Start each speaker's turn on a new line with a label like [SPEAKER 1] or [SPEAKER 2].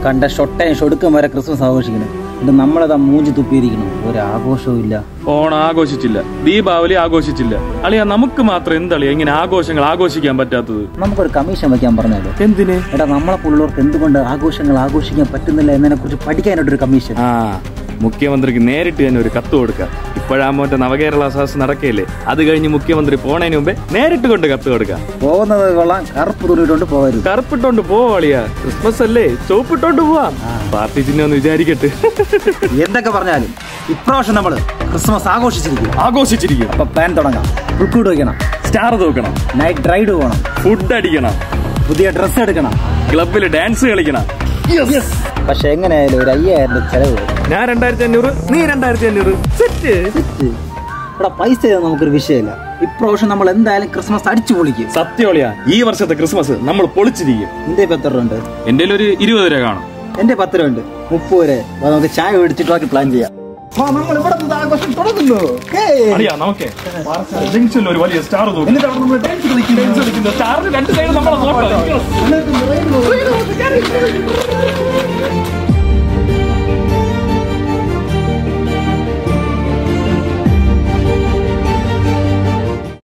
[SPEAKER 1] കണ്ട ഷൊട്ടയും ഷൊടുക്കും വരെ ക്രിസ്മസ് ആഘോഷിക്കണം ഇത് നമ്മളതാ മൂഞ്ചി തുപ്പിയിരിക്കണം ഒരു ആഘോഷവും ഇല്ല
[SPEAKER 2] ഓണം ആഘോഷിച്ചില്ല ദീപാവലി ആഘോഷിച്ചില്ല അളിയ നമുക്ക് മാത്രം എന്തളിയ ഇങ്ങനെ ആഘോഷങ്ങൾ ആഘോഷിക്കാൻ പറ്റാത്തത്
[SPEAKER 1] നമുക്കൊരു കമ്മീഷൻ വെക്കാൻ പറഞ്ഞാലോ
[SPEAKER 2] എന്തിന്
[SPEAKER 1] എടാ നമ്മളെ പുള്ളവർക്ക് എന്തുകൊണ്ട് ആഘോഷങ്ങൾ ആഘോഷിക്കാൻ പറ്റുന്നില്ല എന്നതിനെ കുറിച്ച് പഠിക്കാനായിട്ടൊരു കമ്മീഷൻ
[SPEAKER 2] ആ മുഖ്യമന്ത്രിക്ക് നേരിട്ട് തന്നെ ഒരു കത്ത് കൊടുക്കാം ഇപ്പോഴാമോന്റെ നവകേരള സദസ് നടക്കയില്ലേ അത് കഴിഞ്ഞ് മുഖ്യമന്ത്രി പോണതിന് മുമ്പേ നേരിട്ട് കൊണ്ട് കത്ത് കൊടുക്കാം
[SPEAKER 1] പോകുന്നത് കൊള്ളാം കറുപ്പ് തുണിയിട്ടുണ്ട് പോകരുത്
[SPEAKER 2] കറുപ്പിട്ടോണ്ട് പോവാളിയാ ക്രിസ്മസ് അല്ലേ ചോപ്പിട്ടോണ്ട് പോവാം പാർട്ടി ചിഹ്നം ഒന്ന് വിചാരിക്കട്ടെ
[SPEAKER 1] എന്തൊക്കെ പറഞ്ഞാലും ഇപ്രാവശ്യം നമ്മള് ക്രിസ്മസ് ആഘോഷിച്ചിരിക്കും
[SPEAKER 2] ആഘോഷിച്ചിരിക്കും
[SPEAKER 1] അപ്പൊ പ്ലാൻ തുടങ്ങാം പുൽക്കൂട് വയ്ക്കണം
[SPEAKER 2] സ്റ്റാർ തൂക്കണം
[SPEAKER 1] നൈറ്റ് റൈഡ് പോകണം
[SPEAKER 2] ഫുഡ് അടിക്കണം
[SPEAKER 1] പുതിയ ഡ്രസ്സ് എടുക്കണം
[SPEAKER 2] ക്ലബിൽ ഡാൻസ് കളിക്കണം
[SPEAKER 1] പക്ഷെ എങ്ങനെയായാലും ഒരു അയ്യായിരം രൂപ ചെലവ് വരും.
[SPEAKER 2] ഞാൻ രണ്ടായിരത്തി അഞ്ഞൂറ് നീ രണ്ടായിരത്തി അഞ്ഞൂറ് സെറ്റ്
[SPEAKER 1] ഇവിടെ പൈസ ഒന്നും നമുക്കൊരു വിഷയമില്ല ഇപ്രാവശ്യം നമ്മൾ എന്തായാലും ക്രിസ്മസ് അടിച്ചു പൊളിക്കും
[SPEAKER 2] സത്യോളിയാ ഈ വർഷത്തെ ക്രിസ്മസ് നമ്മൾ പൊളിച്ചിരിക്കും
[SPEAKER 1] എന്റെ ഇപ്പൊ എത്ര രൂപ ഉണ്ട്
[SPEAKER 2] എന്റെ ഒരു ഇരുപത് രൂപ കാണും
[SPEAKER 1] എന്റെ പത്ത് രൂപ ഉണ്ട് മുപ്പത് രൂപ അപ്പൊ നമുക്ക് ചായ മേടിച്ചിട്ട് ബാക്കി പ്ലാൻ ചെയ്യാം നമ്മൾ ഇവിടെ നിന്ന് ആഘോഷം തുടങ്ങുന്നു
[SPEAKER 2] അറിയാ നമുക്കേ ജംഗ്ഷനിൽ ഒരു വലിയ സ്റ്റാർ സ്റ്റാറിന് രണ്ട് സൈഡ് നമ്മളെ നോക്കാം